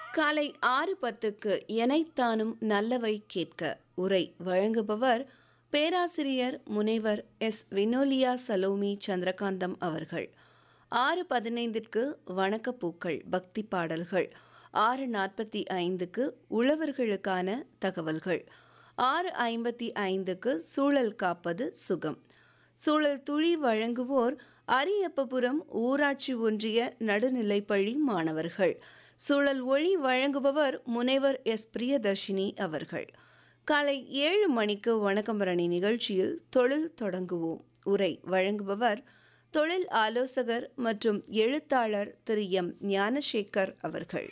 காலை ஆறு பத்துக்கு எனைத்தானும் நல்லவை கேட்க உரை வழங்குபவர் பேராசிரியர் முனைவர் எஸ் வினோலியா சலோமி சந்திரகாந்தம் அவர்கள் ஆறு பதினைந்திற்கு வணக்கப்பூக்கள் பக்தி பாடல்கள் ஆறு நாற்பத்தி ஐந்துக்கு உழவர்களுக்கான தகவல்கள் ஆறு ஐம்பத்தி ஐந்துக்கு சூழல் காப்பது சுகம் சூழல் துளி வழங்குவோர் அரியப்பபுரம் ஊராட்சி ஒன்றிய நடுநிலைப்பள்ளி மாணவர்கள் சூழல் ஒளி வழங்குபவர் முனைவர் எஸ் பிரியதர்ஷினி அவர்கள் காலை ஏழு மணிக்கு வணக்கம்பரணி நிகழ்ச்சியில் தொழில் தொடங்குவோம் உரை வழங்குபவர் தொழில் ஆலோசகர் மற்றும் எழுத்தாளர் திரு எம் ஞானசேகர் அவர்கள்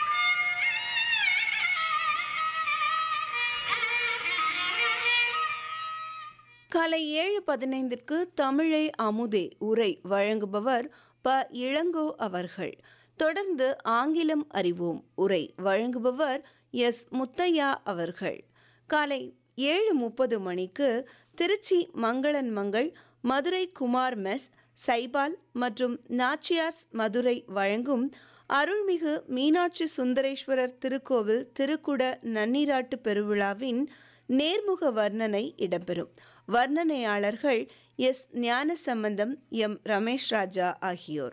காலை ஏழு பதினைந்திற்கு தமிழை அமுதே உரை வழங்குபவர் ப இளங்கோ அவர்கள் தொடர்ந்து ஆங்கிலம் அறிவோம் உரை வழங்குபவர் எஸ் முத்தையா அவர்கள் காலை ஏழு முப்பது மணிக்கு திருச்சி மங்களன் மங்கள் மதுரை குமார் மெஸ் சைபால் மற்றும் நாச்சியாஸ் மதுரை வழங்கும் அருள்மிகு மீனாட்சி சுந்தரேஸ்வரர் திருக்கோவில் திருக்குட நன்னீராட்டு பெருவிழாவின் நேர்முக வர்ணனை இடம்பெறும் வர்ணனையாளர்கள் எஸ் ஞானசம்பந்தம் எம் ரமேஷ் ராஜா ஆகியோர்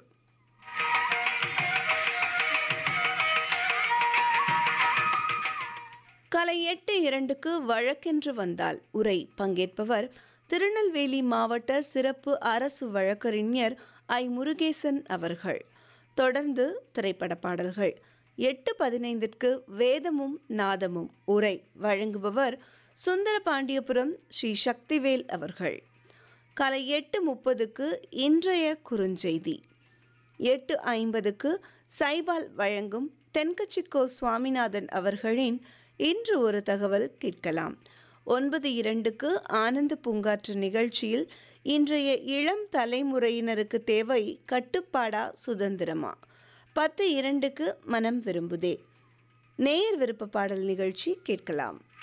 காலை எட்டு இரண்டுக்கு வழக்கென்று வந்தால் உரை பங்கேற்பவர் திருநெல்வேலி மாவட்ட சிறப்பு அரசு வழக்கறிஞர் ஐ முருகேசன் அவர்கள் தொடர்ந்து திரைப்பட பாடல்கள் எட்டு பதினைந்திற்கு வேதமும் நாதமும் உரை வழங்குபவர் சுந்தர பாண்டியபுரம் ஸ்ரீ சக்திவேல் அவர்கள் காலை எட்டு முப்பதுக்கு இன்றைய குறுஞ்செய்தி எட்டு ஐம்பதுக்கு சைபால் வழங்கும் தென்கட்சிக்கோ சுவாமிநாதன் அவர்களின் இன்று ஒரு தகவல் கேட்கலாம் ஒன்பது இரண்டுக்கு ஆனந்த பூங்காற்று நிகழ்ச்சியில் இன்றைய இளம் தலைமுறையினருக்கு தேவை கட்டுப்பாடா சுதந்திரமா பத்து இரண்டுக்கு மனம் விரும்புதே நேயர் விருப்ப பாடல் நிகழ்ச்சி கேட்கலாம்